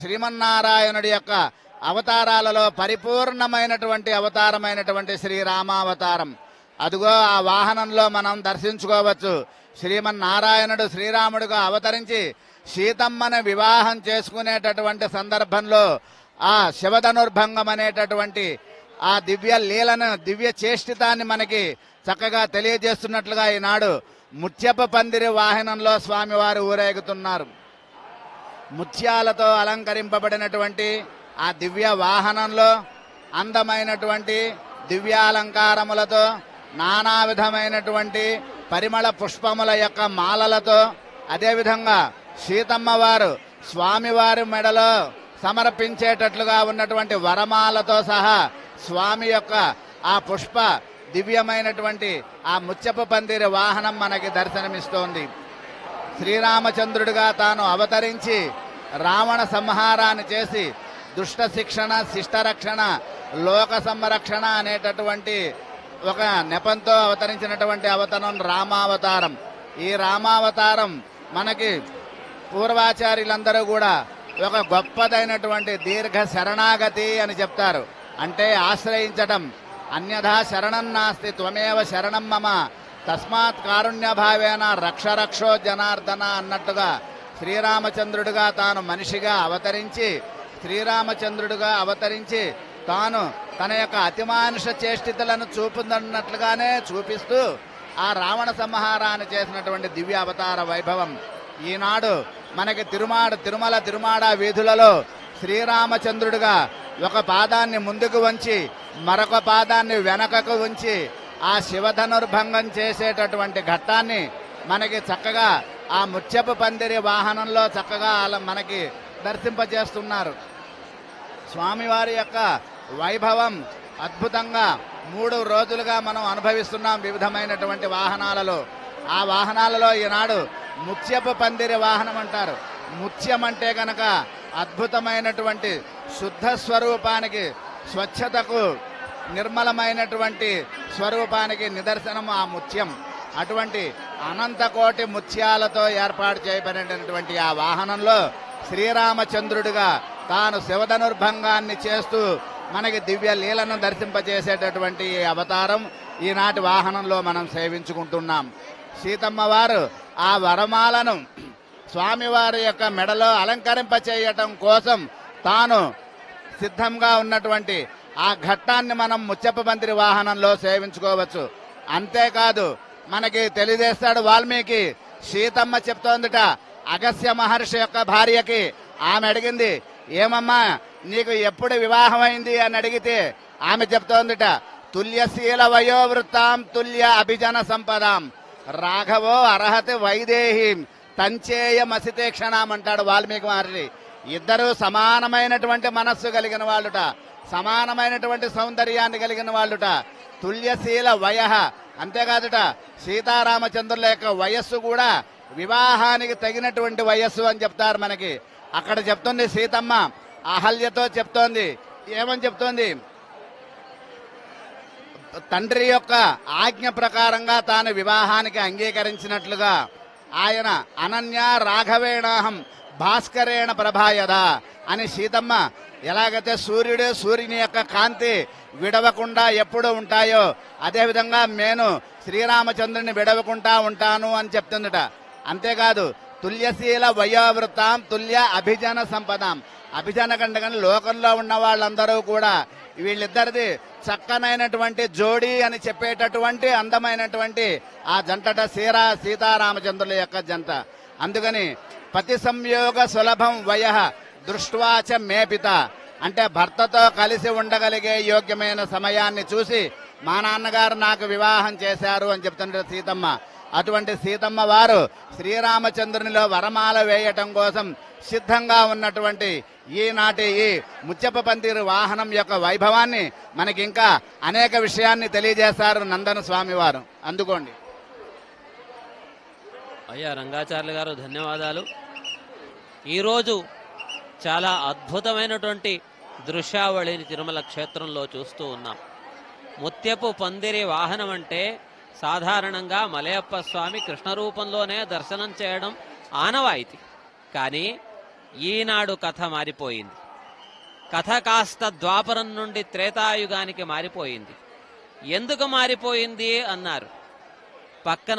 శ్రీమన్నారాయణుడి యొక్క అవతారాలలో పరిపూర్ణమైనటువంటి అవతారమైనటువంటి శ్రీరామావతారం అదిగో ఆ వాహనంలో మనం దర్శించుకోవచ్చు శ్రీమన్నారాయణుడు శ్రీరాముడుగా అవతరించి సీతమ్మని వివాహం చేసుకునేటటువంటి సందర్భంలో ఆ శివధనుర్భంగం అనేటటువంటి ఆ దివ్య లీలను దివ్య చేష్టితాన్ని మనకి చక్కగా తెలియజేస్తున్నట్లుగా ఈనాడు ముత్యప పందిరి వాహనంలో స్వామివారు ఊరేగుతున్నారు ముత్యాలతో అలంకరింపబడినటువంటి ఆ దివ్య వాహనంలో అందమైనటువంటి దివ్యాలంకారములతో నానా విధమైనటువంటి పరిమళ పుష్పముల యొక్క మాలలతో అదేవిధంగా సీతమ్మ వారు స్వామివారి మెడలో సమర్పించేటట్లుగా ఉన్నటువంటి వరమాలతో సహా స్వామి యొక్క ఆ పుష్ప దివ్యమైనటువంటి ఆ ముత్యపు పందిరి వాహనం మనకి దర్శనమిస్తోంది శ్రీరామచంద్రుడిగా తాను అవతరించి రావణ సంహారాన్ని చేసి దుష్ట శిక్షణ శిష్టరక్షణ లోక సంరక్షణ అనేటటువంటి ఒక నెపంతో అవతరించినటువంటి అవతరం రామావతారం ఈ రామావతారం మనకి పూర్వాచార్యులందరూ కూడా ఒక గొప్పదైనటువంటి దీర్ఘ శరణాగతి అని చెప్తారు అంటే ఆశ్రయించటం అన్యథా శరణం నాస్తి త్వమేవ శరణం మమ తస్మాత్ కారుణ్య భావేన రక్ష రక్షో జనార్దన అన్నట్టుగా శ్రీరామచంద్రుడిగా తాను మనిషిగా అవతరించి శ్రీరామచంద్రుడిగా అవతరించి తాను తన యొక్క అతిమానుష చేష్టితలను చూపుతున్నట్లుగానే చూపిస్తూ ఆ రావణ సంహారాన్ని చేసినటువంటి దివ్య అవతార వైభవం ఈనాడు మనకి తిరుమాడ తిరుమల తిరుమాడ వీధులలో శ్రీరామచంద్రుడిగా ఒక పాదాన్ని ముందుకు వంచి మరొక పాదాన్ని వెనకకు ఉంచి ఆ శివధనుర్భంగం చేసేటటువంటి ఘట్టాన్ని మనకి చక్కగా ఆ ముత్యపు పందిరి వాహనంలో చక్కగా అలా మనకి దర్శింపజేస్తున్నారు స్వామివారి యొక్క వైభవం అద్భుతంగా మూడు రోజులుగా మనం అనుభవిస్తున్నాం వివిధమైనటువంటి వాహనాలలో ఆ వాహనాలలో ఈనాడు ముత్యపు పందిరి వాహనం అంటారు ముత్యం అంటే గనక అద్భుతమైనటువంటి శుద్ధ స్వరూపానికి స్వచ్ఛతకు నిర్మలమైనటువంటి స్వరూపానికి నిదర్శనం ఆ ముత్యం అటువంటి అనంతకోటి ముత్యాలతో ఏర్పాటు చేయబడినటువంటి ఆ వాహనంలో శ్రీరామచంద్రుడిగా తాను శివధనుర్భంగాన్ని చేస్తూ మనకి దివ్య లీలను దర్శింపజేసేటటువంటి ఈ అవతారం ఈనాటి వాహనంలో మనం సేవించుకుంటున్నాం సీతమ్మ వారు ఆ వరమాలను స్వామివారి యొక్క మెడలో అలంకరింప చేయటం కోసం తాను సిద్ధంగా ఉన్నటువంటి ఆ ఘట్టాన్ని మనం ముచ్చప్ప మంత్రి వాహనంలో సేవించుకోవచ్చు అంతేకాదు మనకి తెలియజేస్తాడు వాల్మీకి సీతమ్మ చెప్తోందిట అగస్య మహర్షి యొక్క భార్యకి ఆమె అడిగింది ఏమమ్మా నీకు ఎప్పుడు వివాహమైంది అని అడిగితే ఆమె చెప్తోందిట తుల్యశీల వయోవృత్తాం తుల్య అభిజన సంపదాం రాఘవో అర్హతి వైదేహీం తంచేయ మసితే క్షణామంటాడు వాల్మీకి మహర్షి ఇద్దరు సమానమైనటువంటి మనస్సు కలిగిన వాళ్ళుట సమానమైనటువంటి సౌందర్యాన్ని కలిగిన వాళ్ళుట తుల్యశీల వయ అంతేకాదుట సీతారామచంద్రుల యొక్క వయస్సు కూడా వివాహానికి తగినటువంటి వయస్సు అని చెప్తారు మనకి అక్కడ చెప్తుంది సీతమ్మ అహల్యతో చెప్తోంది ఏమని చెప్తోంది తండ్రి యొక్క ఆజ్ఞ ప్రకారంగా తాను వివాహానికి అంగీకరించినట్లుగా ఆయన అనన్య రాఘవేణాహం భాస్కరేణ ప్రభాయద అని సీతమ్మ ఎలాగైతే సూర్యుడు సూర్యుని యొక్క కాంతి విడవకుండా ఎప్పుడు ఉంటాయో అదేవిధంగా నేను శ్రీరామచంద్రుని విడవకుండా ఉంటాను అని చెప్తుందట అంతేకాదు తుల్యశీల వయోవృత్తాం తుల్య అభిజన సంపదాం అభిజన కంటే కానీ లోకంలో ఉన్న వాళ్ళందరూ కూడా వీళ్ళిద్దరిది చక్కనైనటువంటి జోడీ అని చెప్పేటటువంటి అందమైనటువంటి ఆ జంటట సీరా సీతారామచంద్రుల యొక్క జంట అందుకని పతి సంయోగ సులభం వయ దృష్ట్వాచ మేపిత అంటే భర్తతో కలిసి ఉండగలిగే యోగ్యమైన సమయాన్ని చూసి మా నాన్నగారు నాకు వివాహం చేశారు అని చెప్తుంటే సీతమ్మ అటువంటి సీతమ్మ వారు శ్రీరామచంద్రునిలో వరమాల వేయటం కోసం సిద్ధంగా ఉన్నటువంటి ఈనాటి ఈ ముచ్చప్ప పందిరి వాహనం యొక్క వైభవాన్ని మనకి ఇంకా అనేక విషయాన్ని తెలియజేశారు నందన స్వామి వారు అందుకోండి అయ్యా రంగాచార్యులు గారు ధన్యవాదాలు ఈరోజు చాలా అద్భుతమైనటువంటి దృశ్యావళిని తిరుమల క్షేత్రంలో చూస్తూ ఉన్నాం ముత్యపు పందిరి వాహనం అంటే సాధారణంగా మలయప్ప స్వామి కృష్ణ రూపంలోనే దర్శనం చేయడం ఆనవాయితీ కానీ ఈనాడు కథ మారిపోయింది కథ కాస్త ద్వాపరం నుండి త్రేతాయుగానికి మారిపోయింది ఎందుకు మారిపోయింది అన్నారు పక్కన